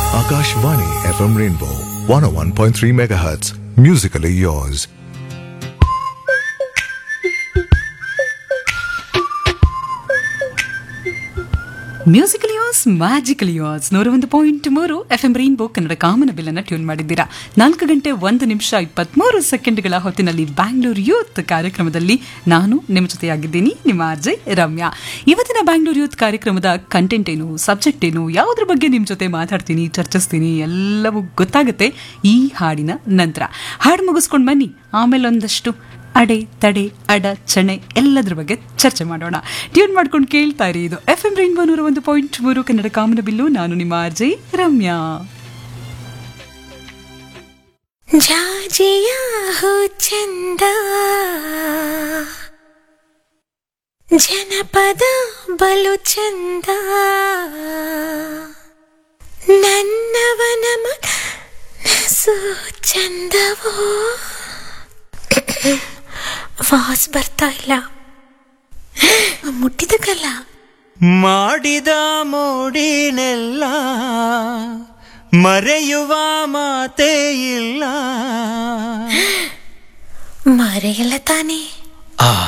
Akashvani FM Rainbow 101.3 MHz. Musically yours. Musical yours magical yours ನೂರ ಒಂದು point ಮೂರು F M rainbow Kannada ಕಾಮನ ಬಿಲ್ಲನ್ನು ಟ್ಯೂನ್ ಮಾಡಿದ್ದೀರಾ ನಾಲ್ಕು ಗಂಟೆ ಒಂದು ನಿಮಿಷ ಇಪ್ಪತ್ಮೂರು ಸೆಕೆಂಡ್ಗಳ ಹೊತ್ತಿನಲ್ಲಿ ಬ್ಯಾಂಗ್ಳೂರ್ ಯೂತ್ ಕಾರ್ಯಕ್ರಮದಲ್ಲಿ ನಾನು ನಿಮ್ಮ ಜೊತೆಯಾಗಿದ್ದೀನಿ ನಿಮ್ಮ ಅರ್ಜಯ್ ರಮ್ಯಾ ಇವತ್ತಿನ ಬ್ಯಾಂಗ್ಳೂರ್ ಯೂತ್ ಕಾರ್ಯಕ್ರಮದ ಕಂಟೆಂಟ್ ಏನು ಸಬ್ಜೆಕ್ಟ್ ಏನು ಯಾವುದ್ರ ಬಗ್ಗೆ ನಿಮ್ಮ ಜೊತೆ ಮಾತಾಡ್ತೀನಿ ಚರ್ಚಿಸ್ತೀನಿ ಎಲ್ಲವೂ ಗೊತ್ತಾಗುತ್ತೆ ಈ ಹಾಡಿನ ನಂತರ ಹಾಡು ಮುಗಿಸ್ಕೊಂಡು ಬನ್ನಿ ಆಮೇಲೆ ಒಂದಷ್ಟು ಅಡೆ ತಡೆ ಅಡ ಚಣೆ ಎಲ್ಲದ್ರ ಬಗ್ಗೆ ಚರ್ಚೆ ಮಾಡೋಣ ಟ್ಯೂನ್ ಮಾಡ್ಕೊಂಡು ಕೇಳ್ತಾ ಇರಿ ಇದು ಎಫ್ ಎಂ ರೈನ್ಬೋ ನೂರ ಒಂದು ಪಾಯಿಂಟ್ ಮೂರು ಕನ್ನಡ ಕಾಮನ ಬಿಲ್ಲು ನಾನು ನಿಮ್ಮ ಅರ್ಜಯ್ ರಮ್ಯಾ ಜಾಜಿಯ ಹೋ ಚಂದ ಜನಪದ ಬಲು ಚಂದ ನನ್ನವನ ಮನಸ್ಸು ಚಂದವೋ ವಾಸ್ ಬರ್ತಾ ಇಲ್ಲ ಮುಟ್ಟಿದ ಕಲ್ಲ ಮಾಡಿದ ಮೋಡಿನೆಲ್ಲ ಮರೆಯುವ ಮಾತೇ ಇಲ್ಲ ಮರೆಯಲ್ಲ ತಾನೇ ಆ